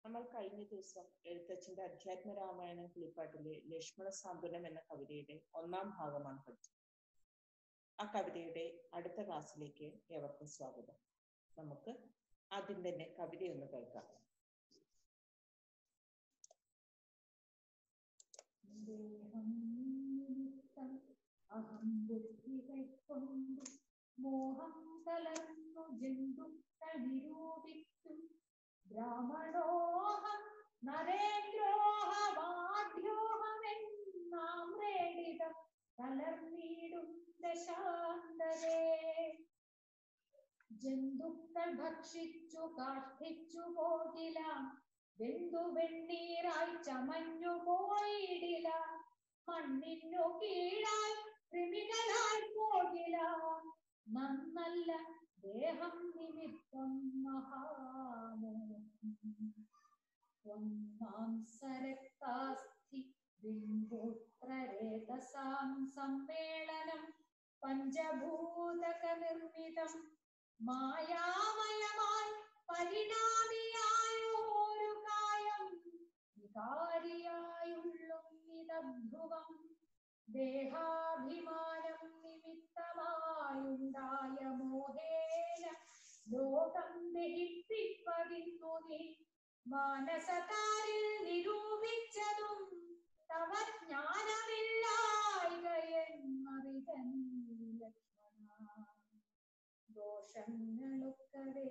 നമ്മൾ കഴിഞ്ഞ ദിവസം എഴുത്തച്ഛന്റെ അധ്യാത്മ രാമായണം കിളിപ്പാട്ടിലെ ലക്ഷ്മണ സാന്ത്വനം എന്ന കവിതയുടെ ഒന്നാം ഭാഗമാണ് പഠിച്ചത് ആ കവിതയുടെ അടുത്ത ക്ലാസ്സിലേക്ക് ഏവർക്കും സ്വാഗതം നമുക്ക് ആദ്യം തന്നെ കവിതയൊന്ന് കേൾക്കാം ദേഹം നിമിത്തം അഹം ബുദ്ധികൾ കൊണ്ട് മോഹം കലർന്നു ജന്തുക്കൾ നിരൂപിക്കും ബ്രാഹ്മണോഹം നരേന്ദ്രോഹമാഢ്യോഹമെന്നാം പ്രേടിതം കലർന്നിടും ദശാന്തരേ ജന്തുക്കൾ ഭക്ഷിച്ചു കാഷ്ടിച്ചു പോകില വെന്തു വെണ്ണീറായി ചമഞ്ഞു പോയിടില മണ്ണിനു കീഴായി കൃമികളായി പോകില നന്നല്ല ദേഹം നിമിത്തം മഹാമോഹം ഒന്നാം സരക്താസ്ഥി ബിംബൂത്രരേതസാം സമ്മേളനം പഞ്ചഭൂതക നിർമ്മിതം മായാമയമായി പരിണാമിയായൊരു കായം വികാരിയായുള്ളും ഇതഭ്രുവം ദേഹാഭിമാനം നിമിത്തമായുണ്ടായ മോഹേന ലോകം ദഹിപ്പിപ്പതിന്നു നീ മാനസതാരിൽ നിരൂപിച്ചതും തവ ജ്ഞാനമില്ലായികയെന്നറിതൻ ലക്ഷ്മണ ദോഷങ്ങളൊക്കവേ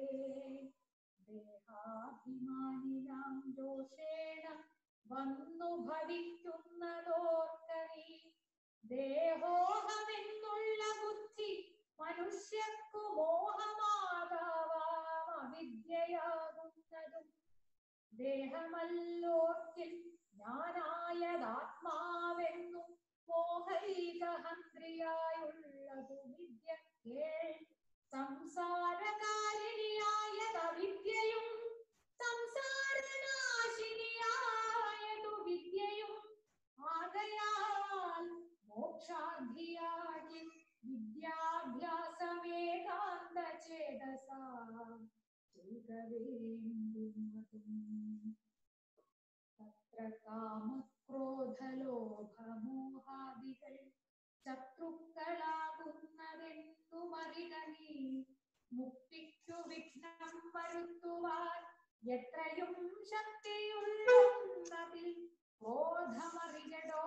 ദേഹാഭിമാനിനാം ദോഷേണ വന്നു ഭവിക്കുന്നതോർക്കനീ ദേഹോഹമെന്നുള്ള ബുദ്ധി മനുഷ്യർക്കു മോഹമാതാവാം അവിദ്യയാകുന്നതും ദേഹമല്ലോർക്കിൽ ഞാനായതാത്മാവെന്നു മോഹൈകഹന്ത്രിയായുള്ളതു വിദ്യ കേൾ സംസാരകാരിണിയായതവിദ്യയും സംസാരനാശിനിയായതു വിദ്യയും ആകയാൽ മോക്ഷാധിയാകി വിദ്യാഭ്യാസമേകാന്ത ചേതസാ ചെയ്കവേണ്ടുന്നതും തത്ര കാമക്രോധലോഭമോഹാദികൾ ശത്രുക്കളാകുന്നതെന്നു മറികണി മുക്തിക്കു വിഘ്നം വരുത്തുവാൻ എത്രയും ശക്തിയുള്ളതിൽ ക്രോധമറികടോ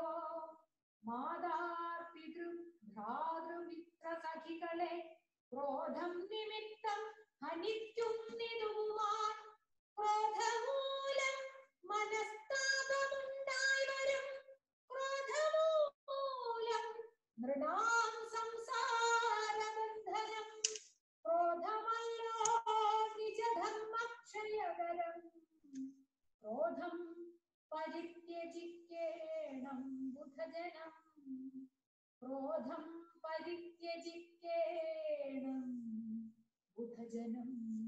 മാതാപിതൃ ഭ്രാതൃമിത്ര സഖികളെ ക്രോധം നിമിത്തം ഹനിക്കുന്നിതുമാൻ ക്രോധമൂലം മനസ്താപമുണ്ടായി വരും ക്രോധമൂലം നൃണാം സംസാരബന്ധനം ക്രോധമല്ലോ നിജധർമ്മക്ഷയകരം ക്രോധം പരിത്യജിക്കേണം ബുധജനം ക്രോധം പരിത്യജിക്കേണം ബുധജനം